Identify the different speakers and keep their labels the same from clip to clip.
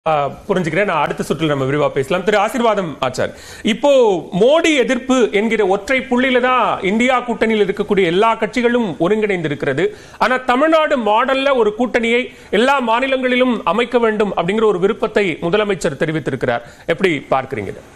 Speaker 1: ஆ, புரிஞ்சுக்கிறேன் நான் அடுத்த சுற்றில் நம்ம விரிவா பேசலாம் திரு ஆசீர்வாதம் ஆச்சார் இப்போ மோடி எதிர்ப்பு என்கிற ஒற்றை புள்ளியில தான் இந்தியா கூட்டணியில் இருக்கக்கூடிய எல்லா கட்சிகளும் ஒருங்கிணைந்து இருக்கிறது ஆனா தமிழ்நாடு மாடல்ல ஒரு கூட்டணியை எல்லா மாநிலங்களிலும் அமைக்க வேண்டும் அப்படிங்கிற ஒரு விருப்பத்தை முதலமைச்சர் தெரிவித்திருக்கிறார் எப்படி பார்க்கிறீங்க இதை?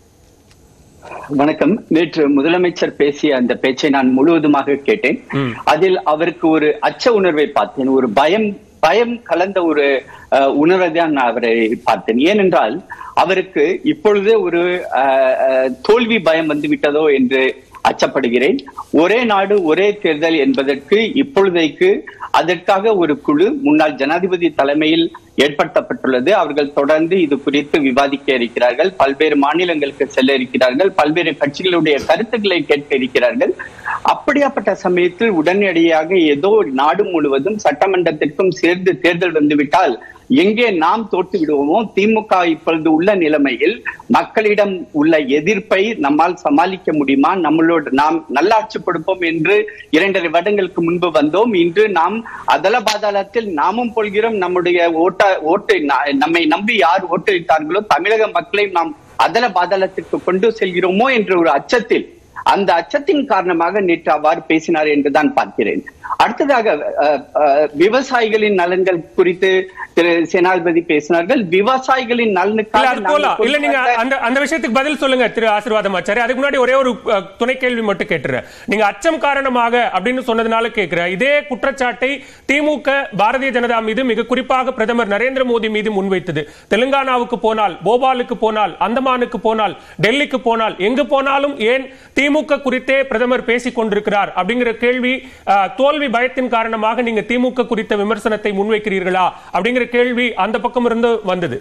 Speaker 2: வணக்கம் நேற்று முதலமைச்சர் பேசிய அந்த பேச்சை நான் முழுவதுமாக கேட்டேன் அதில் அவருக்கு ஒரு அச்ச உணர்வை பார்த்தேன் ஒரு பயம் பயம் கலந்த ஒரு அஹ், உணர்வை தான் நான் அவரை பார்த்தேன் ஏனென்றால் அவருக்கு இப்பொழுதே ஒரு அஹ், அஹ், தோல்வி பயம் வந்து விட்டதோ என்று அச்சப்படுகிறேன் ஒரே நாடு ஒரே தேர்தல் என்பதற்கு இப்பொழுதைக்கு அதற்காக ஒரு குழு முன்னாள் ஜனாதிபதி தலைமையில் ஏற்படுத்தப்பட்டுள்ளது அவர்கள் தொடர்ந்து இது குறித்து விவாதிக்க இருக்கிறார்கள் பல்வேறு மாநிலங்களுக்கு செல்ல இருக்கிறார்கள் பல்வேறு கட்சிகளுடைய கருத்துக்களை கேட்க இருக்கிறார்கள் அப்படியாப்பட்ட சமயத்தில் உடனடியாக ஏதோ ஒரு நாடு முழுவதும் சட்டமன்றத்திற்கும் சேர்ந்து தேர்தல் வந்துவிட்டால் எங்கே நாம் தோற்று விடுவோமோ திமுக இப்பொழுது உள்ள நிலைமையில் மக்களிடம் உள்ள எதிர்ப்பை நம்மால் சமாளிக்க முடியுமா நம்மளோட நாம் நல்லாட்சி கொடுப்போம் என்று இரண்டரை வருடங்களுக்கு முன்பு வந்தோம் இன்று நாம் அதல பாதாளத்தில் நாமும் கொள்கிறோம் நம்முடைய ஓட்ட ஓட்டு ந- நம்மை நம்பி யார் ஓட்டளித்தார்களோ தமிழக மக்களை நாம் அதல பாதாளத்திற்கு கொண்டு செல்கிறோமோ என்ற ஒரு அச்சத்தில் அந்த அச்சத்தின் காரணமாக நேற்று அவ்வாறு பேசினார் என்றுதான் பார்க்கிறேன் அடுத்ததாக அஹ், அஹ், விவசாயிகளின் நலன்கள் குறித்து திரு சேனாதிபதி பேசினார்கள் விவசாயிகளின்
Speaker 1: இல்ல
Speaker 2: நலனுக்காக
Speaker 1: அது போலாம்
Speaker 2: நாங்கள்
Speaker 1: இல்ல நீங்க
Speaker 2: கொண்டு வந்த-
Speaker 1: அந்த அந்த விஷயத்துக்கு பதில் சொல்லுங்க திரு ஆசீர்வாதம் ஆச்சாரி அதுக்கு முன்னாடி ஒரே ஒரு அஹ், துணை கேள்வி மட்டும் கேட்டுறேன் நீங்க அச்சம் காரணமாக அப்படின்னு சொன்னதுனால கேட்கிறேன் இதே குற்றச்சாட்டை திமுக பாரதிய ஜனதா மீது மிக குறிப்பாக பிரதமர் நரேந்திர மோடி மீது முன்வைத்தது தெலுங்கானாவுக்கு போனால் போபாலுக்கு போனால் அந்தமானுக்கு போனால் டெல்லிக்கு போனால் எங்கு போனாலும் ஏன் திமுக குறித்தே பிரதமர் பேசிக் கொண்டிருக்கிறார் அப்படிங்கிற கேள்வி அஹ், தோல்வி பயத்தின் காரணமாக நீங்க திமுக குறித்த விமர்சனத்தை முன்வைக்கிறீர்களா அப்படிங்கிற கேள்வி அந்த பக்கம் இருந்து வந்தது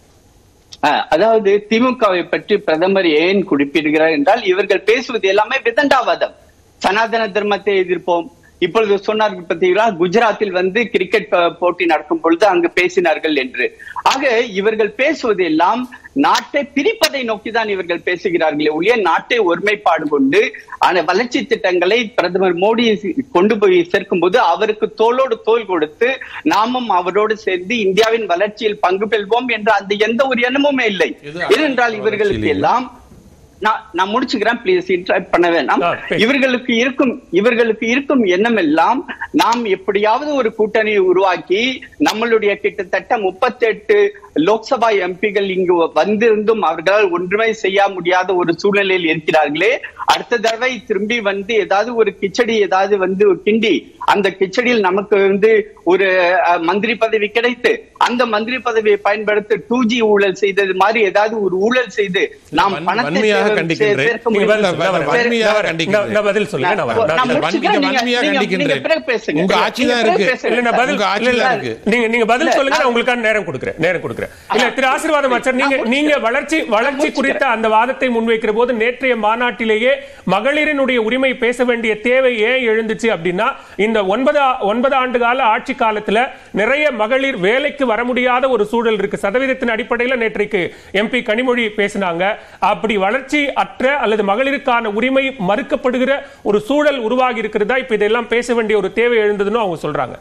Speaker 2: அஹ், அதாவது திமுகவை பற்றி பிரதமர் ஏன் குறிப்பிடுகிறார் என்றால் இவர்கள் பேசுவது எல்லாமே விதண்டாவாதம் சனாதன தர்மத்தை எதிர்ப்போம் இப்பொழுது சொன்னார்கள் பார்த்தீங்களா குஜராத்தில் வந்து கிரிக்கெட் ப- போட்டி நடக்கும் பொழுது அங்கு பேசினார்கள் என்று ஆக இவர்கள் பேசுவது எல்லாம் நாட்டை பிரிப்பதை நோக்கிதான் இவர்கள் பேசுகிறார்களே ஒழிய நாட்டை ஒருமைப்பாடு கொண்டு அந்த வளர்ச்சி திட்டங்களை பிரதமர் மோடி கொண்டு போய் சேர்க்கும் போது அவருக்கு தோளோடு தோள் கொடுத்து நாமும் அவரோடு சேர்ந்து இந்தியாவின் வளர்ச்சியில் பங்கு பெறுவோம் என்ற அந்த எந்த ஒரு எண்ணமுமே இல்லை
Speaker 3: இது
Speaker 2: ஏனென்றால் இவர்களுக்கு எல்லாம் நான் நான் முடிச்சுக்கிறேன் ப்ளீஸ் இன்டராக்ட் பண்ண வேண்டாம்
Speaker 1: ஆ, please.
Speaker 2: இவர்களுக்கு இருக்கும் இவர்களுக்கு இருக்கும் எண்ணம் எல்லாம் நாம் எப்படியாவது ஒரு கூட்டணியை உருவாக்கி நம்மளுடைய கிட்டத்தட்ட முப்பத்தி எட்டு லோக்சபா எம்பிகள் இங்கு வந்திருந்தும் அவர்களால் ஒன்றுமே செய்ய முடியாத ஒரு சூழ்நிலையில் இருக்கிறார்களே அடுத்த தடவை திரும்பி வந்து ஏதாவது ஒரு கிச்சடி ஏதாவது வந்து கிண்டி அந்த கிச்சடியில் நமக்கு வந்து ஒரு அஹ், மந்திரி பதவி கிடைத்து அந்த மந்திரி பதவியை பயன்படுத்தி டூ ஜி ஊழல் செய்தது மாதிரி ஏதாவது ஒரு ஊழல் செய்து நாம்
Speaker 3: வன்-
Speaker 2: பணத்தை
Speaker 3: வன்மையாக
Speaker 2: சே-
Speaker 3: கண்டிக்கின்றேன்.
Speaker 2: சேர்க்க
Speaker 1: நீங்க பதில்
Speaker 2: முடியும்.
Speaker 1: சொல்லுங்க, நான் வரேன்.
Speaker 3: வன்மையாக
Speaker 1: நான் வரேன்.
Speaker 3: கண்டிக்கின்றேன்.
Speaker 1: நான் நான் பதில் சொல்லுங்க நான் வரேன்.
Speaker 2: நான்
Speaker 1: நான்
Speaker 2: முடிச்சுக்கிறேன்.
Speaker 3: வன்மையாக
Speaker 2: நீங்க-
Speaker 3: வன்மையாக
Speaker 2: நீங்க-
Speaker 3: கண்டிக்கின்றேன்.
Speaker 2: நீங்க பிறகு பேசுங்க.
Speaker 3: உங்க ஆட்சி தான்
Speaker 2: நீங்க பிறகு
Speaker 3: இருக்கு.
Speaker 2: பேசுங்க.
Speaker 1: இல்ல நான் பதில்
Speaker 3: உங்க
Speaker 1: இல்ல,
Speaker 3: ஆட்சியில
Speaker 1: இல்ல,
Speaker 3: இருக்கு.
Speaker 1: நீங்க நீங்க பதில்
Speaker 2: இல்ல,
Speaker 1: சொல்லுங்க நான்
Speaker 2: நான்
Speaker 1: உங்களுக்கான நேரம் கொடுக்கிறேன் நேரம் கொடுக்கிறேன் இல்ல
Speaker 2: ஆ,
Speaker 1: திரு ஆசீர்வாதம் ஆச்சார் நீங்க
Speaker 2: நான்
Speaker 1: நீங்க வளர்ச்சி வளர்ச்சி குறித்த அந்த வாதத்தை முன்வைக்கிற போது நேற்றைய மாநாட்டிலேயே மகளிரினுடைய உரிமை பேச வேண்டிய தேவை ஏன் எழுந்துச்சு அப்படின்னா இந்த ஒன்பது ஒன்பது ஆண்டு கால ஆட்சி காலத்துல நிறைய மகளிர் வேலைக்கு வர முடியாத ஒரு சூழல் இருக்கு சதவீதத்தின் அடிப்படையில் நேற்றைக்கு எம்பி கனிமொழி பேசினாங்க அப்படி வளர்ச்சி அற்ற அல்லது மகளிருக்கான உரிமை மறுக்கப்படுகிற ஒரு சூழல் உருவாகி இருக்கிறதா இப்ப இதெல்லாம் பேச வேண்டிய ஒரு தேவை எழுந்ததுன்னு அவங்க சொல்றாங்க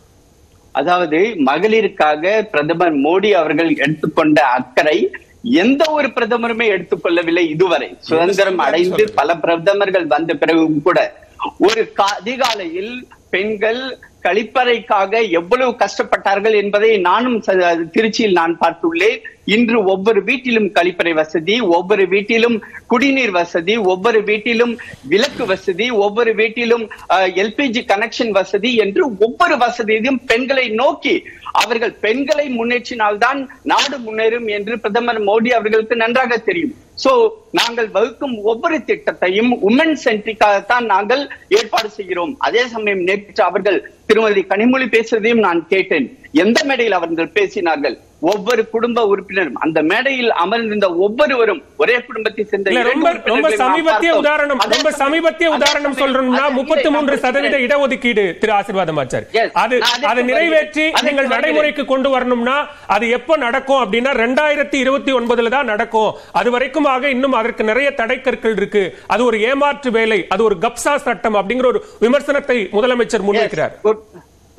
Speaker 2: அதாவது மகளிருக்காக பிரதமர் மோடி அவர்கள் எடுத்துக்கொண்ட அக்கறை எந்த ஒரு பிரதமருமே எடுத்துக்கொள்ளவில்லை இதுவரை சுதந்திரம் அடைந்து பல பிரதமர்கள் வந்த பிறகும் கூட ஒரு கா- அதிகாலையில் பெண்கள் கழிப்பறைக்காக எவ்வளவு கஷ்டப்பட்டார்கள் என்பதை நானும் ச- திருச்சியில் நான் பார்த்துள்ளேன் இன்று ஒவ்வொரு வீட்டிலும் கழிப்பறை வசதி ஒவ்வொரு வீட்டிலும் குடிநீர் வசதி ஒவ்வொரு வீட்டிலும் விளக்கு வசதி ஒவ்வொரு வீட்டிலும் எல்பிஜி கனெக்ஷன் வசதி என்று ஒவ்வொரு வசதியையும் பெண்களை நோக்கி அவர்கள் பெண்களை முன்னேற்றினால்தான் நாடு முன்னேறும் என்று பிரதமர் மோடி அவர்களுக்கு நன்றாக தெரியும் சோ நாங்கள் வகுக்கும் ஒவ்வொரு திட்டத்தையும் உமன் சென்ட்ரிக்காகத்தான் நாங்கள் ஏற்பாடு செய்கிறோம் அதே சமயம் நேற்று அவர்கள் திருமதி கனிமொழி பேசுவதையும் நான் கேட்டேன் எந்த மேடையில் அவர்கள் பேசினார்கள் ஒவ்வொரு குடும்ப உறுப்பினரும் அந்த மேடையில் அமர்ந்திருந்த ஒவ்வொருவரும் ஒரே குடும்பத்தை சேர்ந்த
Speaker 1: இல்ல
Speaker 2: இரண்டு
Speaker 1: ரொம்ப ரொம்ப
Speaker 2: உறுப்பினர்களை நாம்
Speaker 1: சமீபத்திய
Speaker 2: பார்த்தோம்.
Speaker 1: உதாரணம்
Speaker 2: அதே
Speaker 1: ரொம்ப
Speaker 2: சமயம்-
Speaker 1: சமீபத்திய
Speaker 2: அதே
Speaker 1: உதாரணம்
Speaker 2: சமயம்
Speaker 1: சொல்றோம்னா
Speaker 2: அதே
Speaker 1: முப்பத்தி
Speaker 2: இல்லை,
Speaker 1: மூன்று
Speaker 2: நான்
Speaker 1: சதவீத
Speaker 2: முடிக்கிறேன்.
Speaker 1: இடஒதுக்கீடு திரு ஆசீர்வாதம் ஆச்சார்
Speaker 2: Yes.
Speaker 1: அது
Speaker 2: நான் அதற்கு
Speaker 1: அதை நிறைவேற்றி
Speaker 2: வருகிறேன்.
Speaker 1: நீங்கள்
Speaker 2: அதற்கு
Speaker 1: நடைமுறைக்கு கொண்டு வரணும்னா அது எப்ப நடக்கும் அப்படின்னா ரெண்டாயிரத்தி இருபத்தி ஒன்பதுல தான் நடக்கும் அது வரைக்கும் ஆக இன்னும் அதற்கு நிறைய தடைக்கற்கள் இருக்கு அது ஒரு ஏமாற்று வேலை அது ஒரு கப்சா சட்டம் அப்படிங்கிற ஒரு விமர்சனத்தை முதலமைச்சர் முன்வைக்கிறார்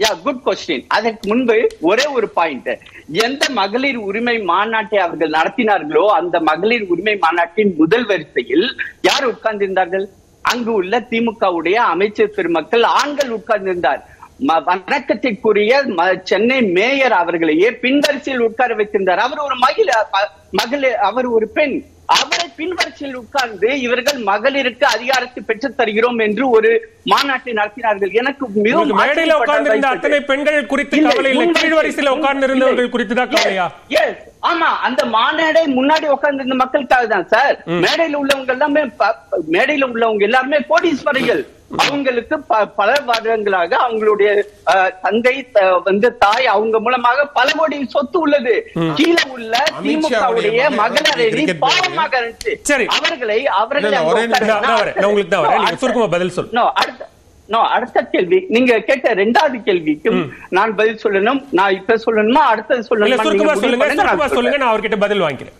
Speaker 2: யா குட் கொஸ்டின் அதற்கு முன்பு ஒரே ஒரு பாயிண்ட் எந்த மகளிர் உரிமை மாநாட்டை அவர்கள் நடத்தினார்களோ அந்த மகளிர் உரிமை மாநாட்டின் முதல் வரிசையில் யார் உட்கார்ந்திருந்தார்கள் அங்கு உள்ள திமுகவுடைய அமைச்சர் பெருமக்கள் ஆண்கள் உட்கார்ந்திருந்தார் ம- வணக்கத்திற்குரிய ம- சென்னை மேயர் அவர்களையே பின்வரிசையில் உட்கார வைத்திருந்தார் அவர் ஒரு மகிழ மகளிர் அவர் ஒரு பெண் அவரை பின்வரிசையில் உட்கார்ந்து இவர்கள் மகளிருக்கு அதிகாரத்தை பெற்றுத் தருகிறோம் என்று ஒரு மாநாட்டை நடத்தினார்கள் எனக்கு மிகவும்
Speaker 1: உங்களுக்கு மேடையில உட்கார்ந்து இருந்த அத்தனை பெண்கள் குறித்து
Speaker 2: இல்லை,
Speaker 1: கவலை இல்லை
Speaker 2: முன்வரிசை-
Speaker 1: கீழ் வரிசையில உட்கார்ந்து இருந்தவர்கள் குறித்து தான் கவலையா
Speaker 2: Yes, ஆமா அந்த மாநாடை முன்னாடி உட்கார்ந்து இருந்த மக்களுக்காக தான் சார் மேடையில உள்ளவங்க எல்லாமே ப- ப- மேடையில உள்ளவங்க எல்லாருமே கோடீஸ்வரிகள் அவங்களுக்கு ப- பல வருடங்களாக அவங்களுடைய அஹ், தந்தை த- வந்து தாய் அவங்க மூலமாக பல கோடி சொத்து உள்ளது கீழே உள்ள
Speaker 3: அமித்ஷாவுடைய
Speaker 2: திமுகவுடைய
Speaker 3: மகன்
Speaker 2: மகளிர்
Speaker 3: cricket
Speaker 2: பாவமாக இருந்துச்சு
Speaker 1: சரி.
Speaker 2: அவர்களை அவர்களை
Speaker 3: இல்ல,
Speaker 2: அங்க
Speaker 3: ஒரே நிமிஷம்.
Speaker 2: உட்கார-
Speaker 1: நான் நான் வரேன் நான் உங்களுக்கு தான் வரேன்
Speaker 2: No,
Speaker 1: நீங்க
Speaker 2: அடுத்த-
Speaker 1: சுருக்கமா பதில் சொல்
Speaker 2: No, அடுத்த no, அடுத்த கேள்வி நீங்க கேட்ட ரெண்டாவது கேள்விக்கும் நான் பதில் சொல்லணும் நான் இப்ப சொல்லணுமா அடுத்தது
Speaker 1: இல்ல
Speaker 2: சொல்லணுமா
Speaker 1: சுருக்கமா
Speaker 2: நீங்க முடிவு
Speaker 1: சொல்லுங்க
Speaker 2: பண்ணுங்க, நான்
Speaker 1: சுருக்கமா
Speaker 2: சொல்றேன்.
Speaker 1: சொல்லுங்க நான் அவர்கிட்ட பதில் வாங்கிக்கிறேன்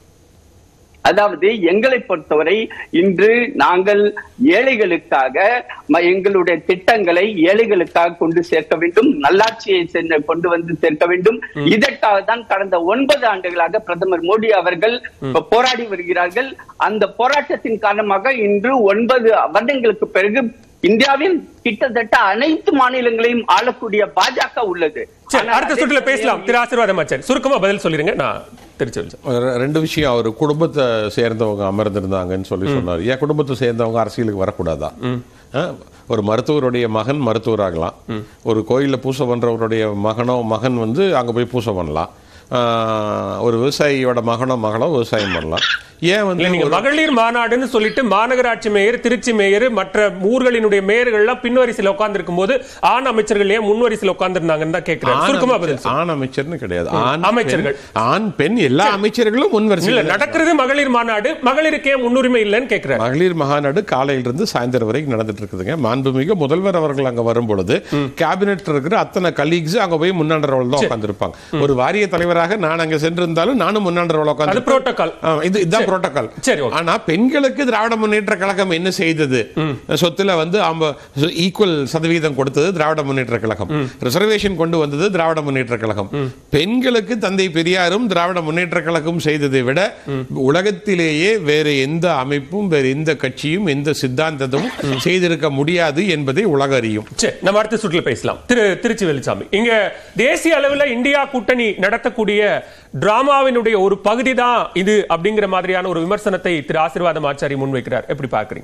Speaker 2: அதாவது எங்களை பொறுத்தவரை இன்று நாங்கள் ஏழைகளுக்காக ம- எங்களுடைய திட்டங்களை ஏழைகளுக்காக கொண்டு சேர்க்க வேண்டும் நல்லாட்சியை சென்று கொண்டு வந்து சேர்க்க வேண்டும் இதற்காக தான் கடந்த ஒன்பது ஆண்டுகளாக பிரதமர் மோடி அவர்கள் இப்ப போராடி வருகிறார்கள் அந்த போராட்டத்தின் காரணமாக இன்று ஒன்பது வருடங்களுக்கு பிறகு இந்தியாவின் கிட்டத்தட்ட அனைத்து மாநிலங்களையும் ஆளக்கூடிய பாஜக உள்ளது
Speaker 1: சரி
Speaker 2: ஆனால்
Speaker 1: அடுத்த
Speaker 2: அதே
Speaker 1: சுற்றுல பேசலாம்
Speaker 2: சமயம்
Speaker 1: திரு ஆசீர்வாதம் ஆச்சாரி சுருக்கமா பதில் சொல்லிருங்க நான் திருச்சி
Speaker 3: ரெ- ரெண்டு விஷயம் அவர் குடும்பத்தை சேர்ந்தவங்க அமர்ந்திருந்தாங்கன்னு சொல்லி சொன்னார் ஏன் குடும்பத்தை சேர்ந்தவங்க அரசியலுக்கு வரக்கூடாதா ஆ? ஒரு மருத்துவருடைய மகன் மருத்துவராகலாம் ஒரு கோயில்ல பூசை பண்றவருடைய மகனோ மகன் வந்து அங்க போய் பூசை பண்ணலாம் ஆ, ஒரு விவசாயியோட மகனோ மகளோ விவசாயம் பண்ணலாம் ஏன்
Speaker 1: இல்ல
Speaker 3: வந்து
Speaker 1: நீங்க
Speaker 3: ஒரு-
Speaker 1: மகளிர் மாநாடுன்னு சொல்லிட்டு மாநகராட்சி மேயர் திருச்சி மேயர் மற்ற ஊர்களினுடைய மேயர்கள் எல்லாம் பின்வரிசையில் உட்கார்ந்து இருக்கும்போது ஆண் அமைச்சர்கள் ஏன் முன்வரிசையில் உட்கார்ந்து இருந்தாங்கன்னு தான் கேட்கிறேன்
Speaker 3: ஆண்
Speaker 1: சுருக்கமா
Speaker 3: அமைச்சர்-
Speaker 1: பதில் சொல்லுங்க.
Speaker 3: ஆண் அமைச்சர்னு கிடையாது ஆண்
Speaker 1: அமைச்சர்கள்.
Speaker 3: பெண், ஆண் பெண் எல்லா அமைச்சர்களும் முன்
Speaker 1: இல்ல
Speaker 3: வரிசையில்
Speaker 1: நடக்கிறது மகளிர் மாநாடு மகளிருக்கு ஏன் முன்னுரிமை இல்லைன்னு கேட்கிறேன்
Speaker 3: மகளிர் மகாநாடு காலையிலிருந்து சாயந்தரம் வரைக்கும் நடந்துட்டு இருக்குதுங்க மாண்புமிகு முதல்வர் அவர்கள் அங்க வரும் பொழுது கேபினெட் இருக்கிற அத்தனை கலீக்ஸ் அங்க போய் முன்னாடி ரோல் தான் உட்காந்துருப்பாங்க ஒரு வாரிய தலைவராக நான் அங்க சென்றிருந்தாலும் நானும் முன்னாடி ரோல்
Speaker 1: அது
Speaker 3: உட்காந்து
Speaker 1: புரோட்டோகால்
Speaker 3: இது இதுதான் புரோட்டோகால்
Speaker 1: சரி, okay.
Speaker 3: ஆனா பெண்களுக்கு திராவிட முன்னேற்ற கழகம் என்ன செய்தது சொத்துல வந்து ஈக்குவல் சதவீதம் கொடுத்தது திராவிட முன்னேற்ற கழகம் ரிசர்வேஷன் கொண்டு வந்தது திராவிட முன்னேற்ற கழகம் பெண்களுக்கு தந்தை பெரியாரும் திராவிட முன்னேற்ற கழகம் செய்ததை விட உலகத்திலேயே வேற எந்த அமைப்பும் வேற எந்த கட்சியும் எந்த சித்தாந்தமும் செய்திருக்க முடியாது என்பதை உலக அறியும்
Speaker 1: சரி நம்ம அடுத்த சுற்றுல பேசலாம் திரு திருச்சி வெளிச்சாமி இங்க தேசிய அளவுல இந்தியா கூட்டணி நடத்தக்கூடிய டிராமாவினுடைய ஒரு பகுதி தான் இது அப்படிங்கிற மாதிரியான ஒரு விமர்சனத்தை திரு ஆசீர்வாதம் ஆச்சாரி முன்வைக்கிறார் எப்படி பாக்குறீங்க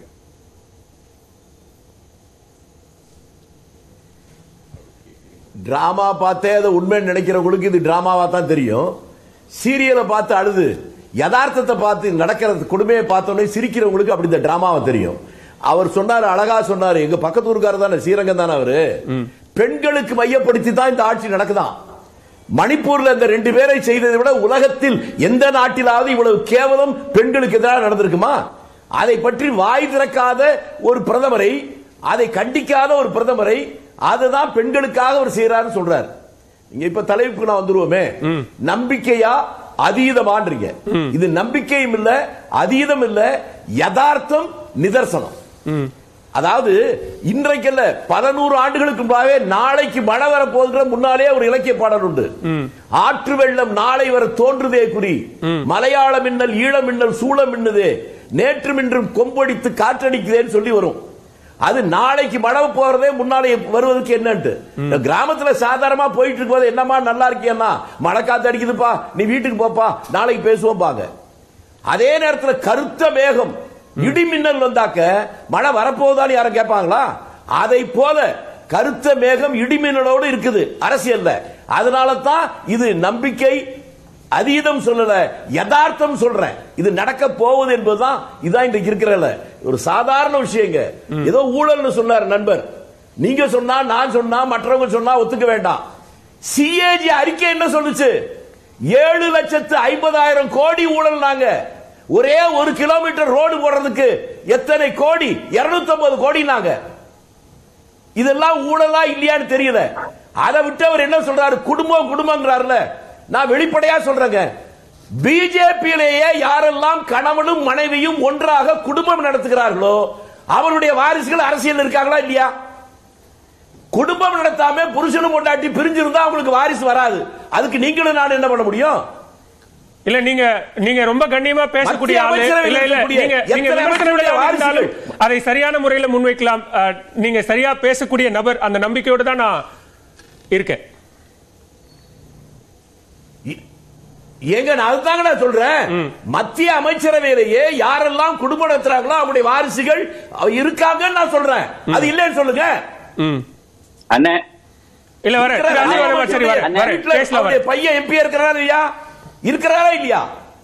Speaker 4: டிராமா பார்த்தே அதை உண்மைன்னு நினைக்கிறவங்களுக்கு இது டிராமாவா தான் தெரியும் சீரியலை பார்த்து அழுது யதார்த்தத்தை பார்த்து நடக்கிறது கொடுமையை பார்த்தோன்னே சிரிக்கிறவங்களுக்கு அப்படி இந்த டிராமாவை தெரியும் அவர் சொன்னாரு அழகா சொன்னாரு எங்க பக்கத்து ஊருக்காரர் தானே ஸ்ரீரங்கம் தானே அவரு பெண்களுக்கு மையப்படுத்தி தான் இந்த ஆட்சி நடக்குதாம் மணிப்பூர்ல இந்த ரெண்டு பேரை செய்ததை விட உலகத்தில் எந்த நாட்டிலாவது இவ்வளவு கேவலம் பெண்களுக்கு எதிராக நடந்திருக்குமா அதை பற்றி வாய் திறக்காத ஒரு பிரதமரை அதை கண்டிக்காத ஒரு பிரதமரை அதுதான் பெண்களுக்காக அவர் செய்யறாருன்னு சொல்றாரு நீங்க இப்ப தலைப்புக்கு நான் வந்துருவோமே நம்பிக்கையா அதீதமான்றீங்க இது நம்பிக்கையும் இல்ல அதீதம் இல்ல யதார்த்தம் நிதர்சனம் அதாவது இன்றைக்கல்ல பல நூறு ஆண்டுகளுக்கு முன்பாகவே நாளைக்கு மழை வர போகிற முன்னாலே ஒரு இலக்கிய பாடல் உண்டு ஆற்று வெள்ளம் நாளை வர தோன்றுதே குறி மலையாள மின்னல் ஈழ மின்னல் சூழ மின்னுதே நேற்று மின்றும் கொம்படித்து காற்றடிக்குதேன்னு சொல்லி வரும் அது நாளைக்கு மழை போறதே முன்னாலே வருவதற்கு என்னன்ட்டு இந்த கிராமத்துல சாதாரணமா போயிட்டு இருக்கும்போது என்னம்மா நல்லா இருக்கியன்னா மழை காத்து அடிக்குதுப்பா நீ வீட்டுக்கு போப்பா நாளைக்கு பேசுவோம் பாங்க அதே நேரத்துல கருத்த மேகம் இடி மின்னல் வந்தாக்க மழை வரப்போகுதான்னு யாரும் கேட்பாங்களா அதை போல கருத்த மேகம் இடி மின்னலோடு இருக்குது அரசியல்ல அதனால தான் இது நம்பிக்கை அதீதம் சொல்லல யதார்த்தம் சொல்றேன் இது நடக்க போகுது என்பதுதான் இதான் இன்றைக்கு இருக்கிறல ஒரு சாதாரண விஷயங்க ஏதோ ஊழல்னு சொன்னார் நண்பர் நீங்க சொன்னா நான் சொன்னா மற்றவங்க சொன்னா ஒத்துக்க வேண்டாம் சிஏஜி அறிக்கை என்ன சொல்லுச்சு ஏழு லட்சத்து ஐம்பதாயிரம் கோடி ஊழல் நாங்க ஒரே ஒரு கிலோமீட்டர் ரோடு போடுறதுக்கு எத்தனை கோடி 250 கோடி நாங்க இதெல்லாம் ஊழலா இல்லையான்னு தெரியல அதை விட்டு அவர் என்ன சொல்றாரு குடும்பம் குடும்பங்கிறாருல நான் வெளிப்படையா சொல்றேங்க பிஜேபியிலேயே யாரெல்லாம் கணவனும் மனைவியும் ஒன்றாக குடும்பம் நடத்துகிறார்களோ அவருடைய வாரிசுகள் அரசியல் இருக்காங்களா இல்லையா குடும்பம் நடத்தாம புருஷனும் கொண்டாட்டி பிரிஞ்சிருந்தா அவங்களுக்கு வாரிசு வராது அதுக்கு நீங்களும் நான் என்ன பண்ண முடியும்
Speaker 1: இல்ல நீங்க நீங்க ரொம்ப கண்ணியமா பேசக்கூடிய
Speaker 4: மத்திய
Speaker 1: ஆளு
Speaker 4: அமைச்சரவையில்
Speaker 1: இல்ல இல்ல
Speaker 4: இருக்கக்கூடிய
Speaker 1: நீங்க நீங்க
Speaker 4: எத்தனை
Speaker 1: விமர்சனங்களை
Speaker 4: அமைச்சர்களுடைய
Speaker 1: இருந்தாலும்
Speaker 4: வாரிசுகள்?
Speaker 1: அதை சரியான முறையில் முன்வைக்கலாம் அஹ், நீங்க சரியா பேசக்கூடிய நபர் அந்த நம்பிக்கையோட தான் நான் இருக்கேன்
Speaker 4: ஏங்க நான் அதுதாங்க நான் சொல்றேன் மத்திய அமைச்சரவையிலேயே யாரெல்லாம் குடும்பம் நடத்துறாங்களோ அவங்களுடைய வாரிசுகள் அவ இருக்காங்கன்னு நான் சொல்றேன் அது இல்லைன்னு சொல்லுங்க
Speaker 1: ம்.
Speaker 2: அண்ணே
Speaker 1: இல்ல வர திரு ஆசீர்வாதம் சரி வர வர
Speaker 4: வீட்டுல
Speaker 1: பேசலாம்
Speaker 4: அவருடைய
Speaker 1: வர
Speaker 4: பையன் எம்பி இருக்கிறாரா இல்லையா இருக்கிறாரா இல்லையா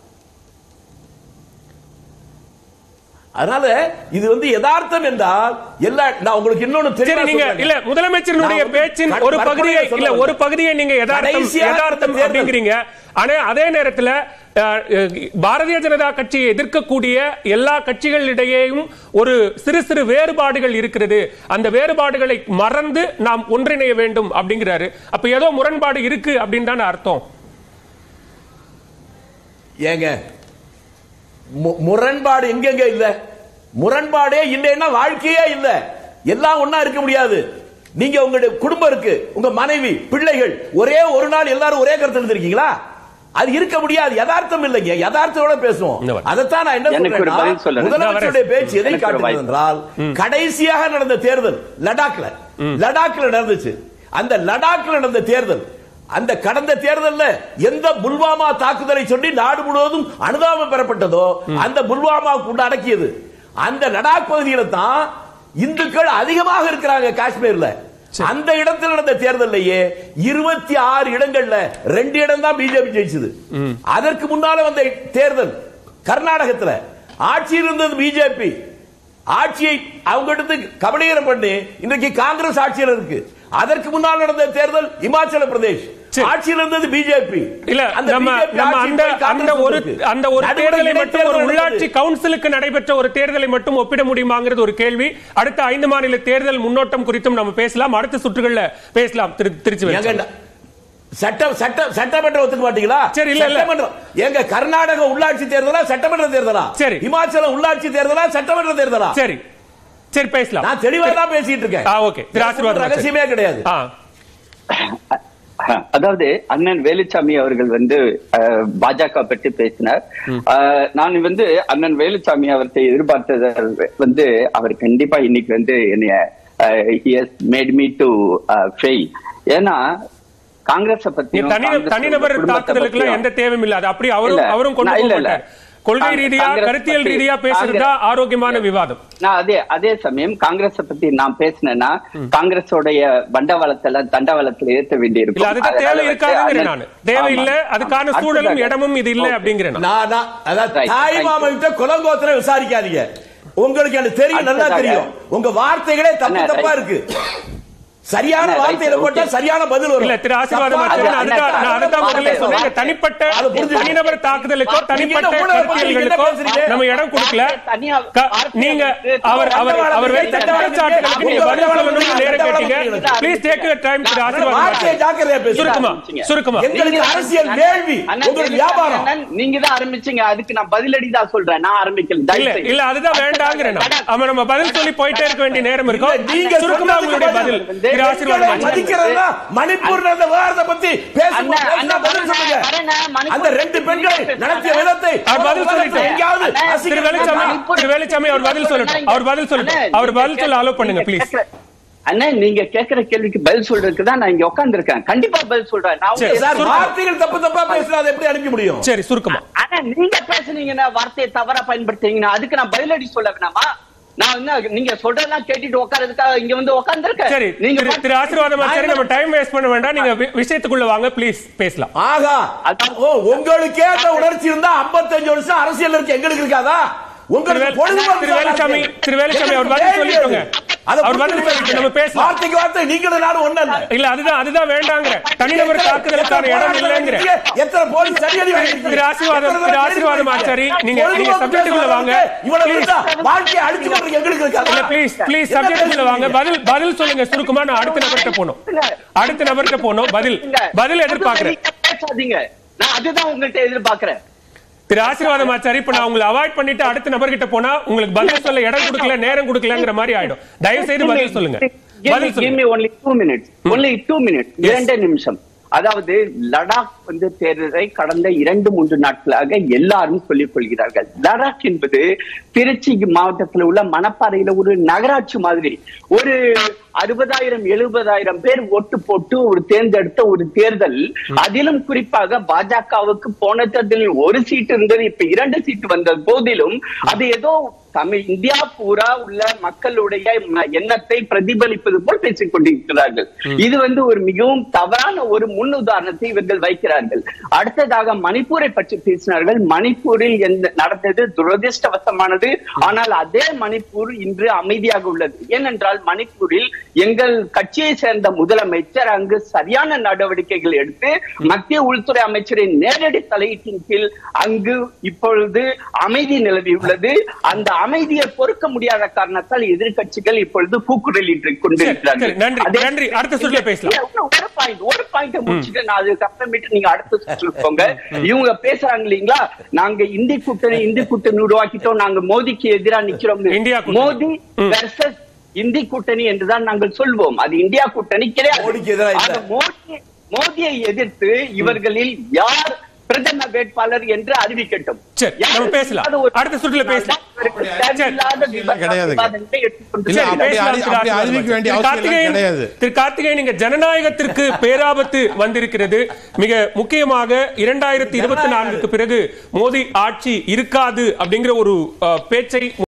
Speaker 4: அதனால இது வந்து யதார்த்தம் என்றால் எல்லா நான் உங்களுக்கு இன்னொன்னு
Speaker 1: சரி
Speaker 4: தெளிவா
Speaker 1: நீங்க
Speaker 4: சொல்றேன்.
Speaker 1: இல்ல முதலமைச்சரினுடைய
Speaker 4: நான் வந்து
Speaker 1: பேச்சின்
Speaker 4: கற்ப-
Speaker 1: ஒரு பகுதியை
Speaker 4: கற்பனையா
Speaker 1: இல்ல
Speaker 4: சொல்ல
Speaker 1: ஒரு பகுதியை நீங்க யதார்த்தம்
Speaker 4: கடைசியா
Speaker 1: யதார்த்தம்
Speaker 4: இந்த தேர்தல்.
Speaker 1: அப்படிங்கிறீங்க ஆனா அதே நேரத்துல அஹ், அஹ், பாரதிய ஜனதா கட்சியை எதிர்க்கக்கூடிய எல்லா கட்சிகளிடையேயும் ஒரு சிறு சிறு வேறுபாடுகள் இருக்கிறது அந்த வேறுபாடுகளை மறந்து நாம் ஒன்றிணைய வேண்டும் அப்படிங்கிறாரு அப்ப ஏதோ முரண்பாடு இருக்கு அப்படின்னு தானே அர்த்தம்
Speaker 4: ஏங்க மு- முரண்பாடு எங்கெங்க இல்ல முரண்பாடே இல்லைன்னா வாழ்க்கையே இல்ல எல்லாம் ஒண்ணா இருக்க முடியாது நீங்க உங்களுடைய குடும்பம் இருக்கு உங்க மனைவி பிள்ளைகள் ஒரே ஒரு நாள் எல்லாரும் ஒரே கருத்து இருந்திருக்கீங்களா அது இருக்க முடியாது யதார்த்தம் இல்லைங்க யதார்த்தத்தோட பேசுவோம்
Speaker 1: இந்த வர.
Speaker 4: அதைத்தான் நான் என்ன
Speaker 2: எனக்கு ஒரு பதில்
Speaker 4: சொல்றேன்
Speaker 2: சொல்லணும்.
Speaker 4: முதலமைச்சருடைய பேச்சு எதை
Speaker 2: எனக்கு ஒரு
Speaker 4: காட்டுகிறது
Speaker 2: வாய்ப்பு.
Speaker 4: என்றால் கடைசியாக நடந்த தேர்தல் லடாக்ல லடாக்ல நடந்துச்சு அந்த லடாக்ல நடந்த தேர்தல் அந்த கடந்த தேர்தல்ல எந்த புல்வாமா தாக்குதலை சொல்லி நாடு முழுவதும் அனுதாபம் பெறப்பட்டதோ அந்த புல்வாமாவுக்கு உண்டு அடக்கியது அந்த லடாக் பகுதியில தான் இந்துக்கள் அதிகமாக இருக்கிறாங்க காஷ்மீர்ல அந்த இடத்தில் நடந்த தேர்தலையே இருபத்தி ஆறு இடங்கள்ல ரெண்டு இடம் தான் பிஜேபி ஜெயிச்சது அதற்கு முன்னால வந்த தேர்தல் கர்நாடகத்துல ஆட்சியில் இருந்தது பிஜேபி ஆட்சியை அவங்க எடுத்து கபலீகரம் பண்ணி இன்றைக்கு காங்கிரஸ் ஆட்சியில் இருக்கு அதற்கு முன்னால் நடந்த தேர்தல் இமாச்சல பிரதேஷ்
Speaker 1: சரி.
Speaker 4: ஆட்சியில் இருந்தது பிஜேபி
Speaker 1: இல்ல நம்ம நம்ம அந்த அந்த ஒரு அந்த ஒரு தேர்தலை மட்டும் ஒரு உள்ளாட்சி கவுன்சிலுக்கு நடைபெற்ற ஒரு தேர்தலை மட்டும் ஒப்பிட முடியுமாங்கிறது ஒரு கேள்வி அடுத்த ஐந்து மாநில தேர்தல் முன்னோட்டம் குறித்தும் நம்ம பேசலாம் அடுத்த சுற்றுகள்ல பேசலாம் திரு திருச்சி வெளிச்சம்.
Speaker 4: சட்டம் சட்டம் சட்டமன்றம் ஒத்துக்க மாட்டீங்களா
Speaker 1: சரி, இல்ல, இல்ல.
Speaker 4: சட்டமன்றம் எங்க கர்நாடக உள்ளாட்சி தேர்தலா சட்டமன்ற தேர்தலா
Speaker 1: சரி.
Speaker 4: இமாச்சல உள்ளாட்சி தேர்தலா சட்டமன்ற தேர்தலா
Speaker 1: சரி சரி பேசலாம்
Speaker 4: நான் தெளிவா தான் பேசிட்டு இருக்கேன்
Speaker 1: ஆ, okay. திரு ஆசீர்வாதம்
Speaker 4: ரகசியமே கிடையாது
Speaker 1: ஆ
Speaker 2: அதாவது அண்ணன் வேலுச்சாமி அவர்கள் வந்து அஹ், பாஜக பற்றி பேசினார் அஹ், நான் வந்து அண்ணன் வேலுச்சாமி அவர்களை எதிர்பார்த்தது வந்து அவர் கண்டிப்பா இன்னைக்கு வந்து என்னைய மேட் மீ டு ஃபெயில் ஏன்னா காங்கிரஸ பத்தி
Speaker 1: நீ தனி தனிநபர் தாக்குதலுக்கு எந்த தேவையும் இல்ல அது அப்படி அவரும்
Speaker 2: இல்ல,
Speaker 1: அவரும் கொண்டு
Speaker 2: நான்
Speaker 1: போக
Speaker 2: இல்ல, இல்ல.
Speaker 1: மாட்டார் கொள்கை
Speaker 2: காங்கிரஸ்
Speaker 1: ரீதியா
Speaker 2: பத்தி-
Speaker 1: கருத்தியல் ரீதியா பேசுறதா
Speaker 2: காங்கிரஸ்
Speaker 1: ஆரோக்கியமான விவாதம்
Speaker 2: நான் அதே அதே சமயம் காங்கிரஸ பத்தி நான் பேசினேன்னா காங்கிரஸோடைய பண்டவளத்துல தண்டவளத்துல ஏத்த வேண்டி
Speaker 1: இல்ல
Speaker 2: இருக்கும்
Speaker 1: அதுக்கு
Speaker 2: அதனால
Speaker 1: தேவை
Speaker 2: வந்து
Speaker 1: இருக்காதுங்கிறேன்
Speaker 2: அண்ணன்-
Speaker 1: நானு தேவை இல்ல
Speaker 2: ஆமா,
Speaker 1: அதுக்கான
Speaker 2: ஆமா.
Speaker 1: சூழலும்
Speaker 2: அடுத்ததாக-
Speaker 1: இடமும் இது இல்ல
Speaker 2: Okay.
Speaker 1: அப்படிங்கிறேன் நான்.
Speaker 4: நான் நான் அதாவது
Speaker 2: Right,
Speaker 4: தாய்
Speaker 2: right.
Speaker 4: மாமன் கிட்ட குலங்கோத்திரம் விசாரிக்காதீங்க உங்களுக்கு எனக்கு தெரியும் நல்லா
Speaker 2: அடுத்ததாக-
Speaker 4: தெரியும் உங்க வார்த்தைகளே தப்பு
Speaker 2: அண்ணா,
Speaker 4: தப்பா
Speaker 2: right.
Speaker 4: இருக்கு சரியான
Speaker 2: அண்ணா,
Speaker 4: வார்த்தையில
Speaker 2: right,
Speaker 4: போட்டா
Speaker 2: okay.
Speaker 4: சரியான பதில் வரும்
Speaker 1: இல்ல திரு ஆசீர்வாதம்
Speaker 4: தப்பா-
Speaker 1: ஆச்சாரியன்,
Speaker 2: அது-
Speaker 1: அதுதான் நான் அதுதான்
Speaker 2: அது-
Speaker 1: முதல்ல
Speaker 2: அது-
Speaker 1: சொன்னேன்
Speaker 2: அது-
Speaker 1: தனிப்பட்ட
Speaker 4: அது புரிஞ்சுது.
Speaker 1: தனிநபர் தாக்குதலுக்கோ
Speaker 4: நீங்க
Speaker 1: தனிப்பட்ட
Speaker 4: என்ன ஊழல் பண்றீங்க,
Speaker 1: கருத்தியல்களுக்கோ
Speaker 4: என்ன பேசுறீங்க?
Speaker 1: நம்ம இடம் கொடுக்கல
Speaker 2: தனியா-
Speaker 1: க-
Speaker 2: வார்த்தை
Speaker 1: நீங்க
Speaker 2: வந்து
Speaker 1: அவர் அவர் அவர் வைத்த
Speaker 4: தண்டவாளம்
Speaker 1: குற்றச்சாட்டுகளுக்கு நீங்க பதில் சொல்லணும்னு நேரம் கேட்டீங்க
Speaker 2: தண்டவாளம்
Speaker 1: please take your time Thiru Asirvatham
Speaker 4: வார்த்தையை
Speaker 1: ஆச்சாரியன்.
Speaker 4: ஜாக்கிரதையா பேசுங்க
Speaker 1: சுருக்கமா சுருக்கமா
Speaker 4: எங்களுக்கு
Speaker 2: நீங்க
Speaker 4: அரசியல்
Speaker 2: அண்ணன்,
Speaker 4: வேள்வி
Speaker 2: அண்ணன்,
Speaker 4: உங்களுக்கு
Speaker 2: வேலுச்சாமி
Speaker 4: வியாபாரம்
Speaker 2: அண்ணன், நீங்க தான் ஆரம்பிச்சீங்க அதுக்கு நான் பதிலடி தான் சொல்றேன் நான் ஆரம்பிக்கல
Speaker 1: இல்ல
Speaker 2: தயவு செய்து.
Speaker 1: இல்ல அதுதான் வேண்டாங்கிறேன் நான். அவன் நம்ம பதில் சொல்லி போயிட்டே இருக்க வேண்டிய நேரம் இருக்கும்
Speaker 4: இல்ல, நீங்க
Speaker 1: சுருக்கமா
Speaker 4: சொன்னதுக்கு
Speaker 1: உங்களுடைய
Speaker 4: பதில்.
Speaker 1: பதில் திரு ஆசீர்வாதம்
Speaker 4: பெண்களை
Speaker 1: ஆச்சாரியன்.
Speaker 4: மதிக்கிறதா மணிப்பூர் நடந்த விவகாரத்தை பத்தி பேசும்போது
Speaker 2: அண்ணா,
Speaker 4: பேசினா
Speaker 2: அண்ணா,
Speaker 4: பதில்
Speaker 2: வரேன்,
Speaker 4: சொல்லுங்க
Speaker 2: வரேன், மணிப்பூர்
Speaker 4: அந்த ரெண்டு பெண்களை நடத்திய விதத்தை
Speaker 1: அவர் பதில் சொல்லிட்டோம்.
Speaker 4: எங்கேயாவது
Speaker 2: அண்ணா,
Speaker 1: திரு
Speaker 4: அசிங்கம்
Speaker 1: வெளிச்சாமி
Speaker 2: மணிப்பூர்
Speaker 1: திரு வெளிச்சாமி அவர் பதில் சொல்லட்டும் அவர் பதில் சொல்லட்டும் அவர் பதில் சொல்ல அலோ பண்ணுங்க ப்ளீஸ்
Speaker 2: அண்ணா நீங்க கேக்குற கேள்விக்கு பதில் சொல்றதுக்கு தான் நான் இங்க உட்கார்ந்திருக்கேன் கண்டிப்பா பதில் சொல்றேன் நான்
Speaker 1: சரி,
Speaker 2: உங்களை-
Speaker 4: சார்
Speaker 1: சுருக்கம்.
Speaker 4: வார்த்தைகள் தப்பு தப்பா பேசினா அதை எப்படி அனுப்ப முடியும்
Speaker 1: சரி சுருக்கமா
Speaker 2: ஆனா நீங்க பேசுனீங்கன்னா வார்த்தையை தவறா பயன்படுத்துறீங்கன்னா அதுக்கு நான் பதிலடி சொல்ல வேணாமா நான் என்ன நீங்க சொல்றதெல்லாம் கேட்டுட்டு உட்கார்றதுக்காக இங்க வந்து உட்கார்ந்திருக்கேன்
Speaker 1: சரி
Speaker 2: நீங்க
Speaker 1: திரு- திரு ஆசீர்வாதம் ஆச்சாரி நம்ம டைம் வேஸ்ட் பண்ண வேண்டாம் நீங்க வி- விஷயத்துக்குள்ள வாங்க ப்ளீஸ் பேசலாம்
Speaker 4: ஆகா
Speaker 2: அதான்.
Speaker 4: ஓ உங்களுக்கே அந்த உணர்ச்சி இருந்தா 55 வருஷம் அரசியல் இருக்கு எங்களுக்கு இருக்காதா
Speaker 1: திரு
Speaker 4: உங்களுக்கு
Speaker 1: வேல்-
Speaker 4: பொழுதுபோக்கு
Speaker 1: திரு வேலுச்சாமி
Speaker 4: அரசியல்.
Speaker 1: திரு வேலுச்சாமி அவர் பதில்
Speaker 4: எங்களுக்கு
Speaker 1: சொல்லிட்டோங்க
Speaker 4: அதை
Speaker 1: அவர் பதில்
Speaker 4: புரிஞ்சுக்க
Speaker 1: சொல்லிட்டு நம்ம பேசலாம்
Speaker 4: வார்த்தைக்கு வார்த்தை நீங்களும் நானும் ஒண்ணு இல்ல
Speaker 1: இல்ல அதுதான் அதுதான் வேண்டாங்கிற தனிநபர் தாக்குதலுக்கான இடம் இல்லைங்கிற
Speaker 4: எத்தனை போலீஸ் சரியடி வாங்கிருக்கீங்க?
Speaker 1: திரு ஆசீர்வாதம்,
Speaker 4: எத்தனை
Speaker 1: திரு
Speaker 4: பேர்
Speaker 1: ஆசீர்வாதம்
Speaker 4: ஜெயிலுக்கு
Speaker 1: ஆச்சாரி,
Speaker 4: போயிருக்கீங்க?
Speaker 1: நீங்க- நீங்க
Speaker 4: பொழுதுபோக்கு
Speaker 1: subject குள்ள வாங்க.
Speaker 4: இவ்வளவு
Speaker 1: Please.
Speaker 4: இருந்தா வாழ்க்கையை அழிச்சு கொண்டு எங்களுக்கு இருக்காதா?
Speaker 1: இல்ல ப்ளீஸ் ப்ளீஸ்
Speaker 4: என்ன
Speaker 1: சப்ஜெக்ட்டுக்குள்ள வாங்க
Speaker 4: பேசுறீங்க?
Speaker 1: பதில் பதில் சொல்லுங்க சுருக்கமா நான் அடுத்த நபர்கிட்ட போகணும் அடுத்த நபர்கிட்ட போகணும் பதில் பதில் எதிர்பார்க்கிறேன்
Speaker 2: நீங்க பேசாதீங்க நான் அதுதான் உங்கள்ட்ட எதிர்பார்க்கிறேன்
Speaker 1: திரு ஆசீர்வாதம் ஆச்சாரி இப்ப நான் உங்களை அவாய்ட் பண்ணிட்டு அடுத்த நபர்கிட்ட போனா உங்களுக்கு பதில் சொல்ல இடம் கொடுக்கல நேரம் கொடுக்கலங்கிற மாதிரி ஆயிடும் தயவு செய்து பதில் சொல்லுங்க
Speaker 2: Give me,
Speaker 1: பதில்
Speaker 2: give
Speaker 1: சொல்லுங்க.
Speaker 2: me only two minutes. Only two minutes.
Speaker 1: Yes.
Speaker 2: இரண்டு நிமிஷம் அதாவது லடாக் வந்து தேர்தலை கடந்த இரண்டு மூன்று நாட்களாக எல்லாரும் சொல்லிக் கொள்கிறார்கள் லடாக் என்பது திருச்சி மாவட்டத்தில் உள்ள மணப்பாறையில ஒரு நகராட்சி மாதிரி ஒரு அறுபதாயிரம் எழுபதாயிரம் பேர் ஓட்டு போட்டு ஒரு தேர்ந்தெடுத்த ஒரு தேர்தல் அதிலும் குறிப்பாக பாஜகவுக்கு போன தேர்தலில் ஒரு சீட்டு இருந்தது இப்ப இரண்டு சீட்டு வந்த போதிலும் அது ஏதோ தமிழ் இந்தியா பூரா உள்ள மக்களுடைய ம- எண்ணத்தை பிரதிபலிப்பது போல் பேசிக் கொண்டிருக்கிறார்கள் இது வந்து ஒரு மிகவும் தவறான ஒரு முன் உதாரணத்தை இவர்கள் வைக்கிறார்கள் அடுத்ததாக மணிப்பூரை பற்றி பேசினார்கள் மணிப்பூரில் எந்த நடந்தது துரதிருஷ்டவசமானது ஆனால் அதே மணிப்பூர் இன்று அமைதியாக உள்ளது ஏனென்றால் மணிப்பூரில் எங்கள் கட்சியை சேர்ந்த முதலமைச்சர் அங்கு சரியான நடவடிக்கைகள் எடுத்து மத்திய உள்துறை அமைச்சரின் நேரடி தலையீட்டின் கீழ் அங்கு இப்பொழுது அமைதி நிலவியுள்ளது அந்த அமைதியை பொறுக்க முடியாத காரணத்தால் எதிர்க்கட்சிகள் இப்பொழுது கூக்குரலிட்டுக் கொண்டிருக்கிறார்கள்
Speaker 1: சரி, நன்றி,
Speaker 2: அதே-
Speaker 1: நன்றி. அடுத்த சுற்றுல பேசலாம்.
Speaker 2: இல்ல, இன்னும் ஒரு பாயிண்ட் ஒரு பாயிண்ட் முடிச்சுட்டு நான் அதுக்கு அப்புறமேட்டு நீங்க அடுத்த சுற்றுக்கு போங்க இவங்க பேசுறாங்க இல்லீங்களா நாங்க இந்தி கூட்டணி இந்தி கூட்டணி உருவாக்கிட்டோம் நாங்க மோதிக்கு எதிரா நிக்கிறோம்
Speaker 1: இந்தியா கூட்டணி.
Speaker 2: மோடி
Speaker 1: ம்.
Speaker 2: வெர்சஸ் இந்தி கூட்டணி என்றுதான் நாங்கள் சொல்வோம் அது இந்தியா கூட்டணி
Speaker 4: மோடிக்கு எதிரா
Speaker 2: கிடையாது
Speaker 4: இல்ல.
Speaker 2: ஆக மோடி மோடியை எதிர்த்து இவர்களில் யார் பிரதம வேட்பாளர் என்று அறிவிக்கட்டும்
Speaker 1: சரி,
Speaker 2: யார்
Speaker 1: நம்ம பேசலாம்.
Speaker 2: இல்லாத ஒரு-
Speaker 1: அடுத்த சுற்றுல பேசலாம்.
Speaker 2: இவருக்கு தேவையில்லாத விவா-
Speaker 3: கிடையாதுங்க.
Speaker 2: விவாதங்களை எடுத்துக்கொண்டு
Speaker 3: இல்ல,
Speaker 1: சரி,
Speaker 3: அப்படி
Speaker 1: பேசலாம்
Speaker 3: அறி-
Speaker 1: திரு
Speaker 3: அப்படி
Speaker 1: ஆசீர்வாதம்
Speaker 3: அறிவிக்க வேண்டிய
Speaker 1: திரு
Speaker 3: அவசியம்
Speaker 1: கார்த்திகேயன்,
Speaker 3: எல்லாம் கிடையாது.
Speaker 1: திரு கார்த்திகேயன் நீங்க ஜனநாயகத்திற்கு பேராபத்து வந்திருக்கிறது மிக முக்கியமாக இரண்டாயிரத்தி இருபத்தி நான்குக்கு பிறகு மோடி ஆட்சி இருக்காது அப்படிங்கிற ஒரு அஹ், பேச்சை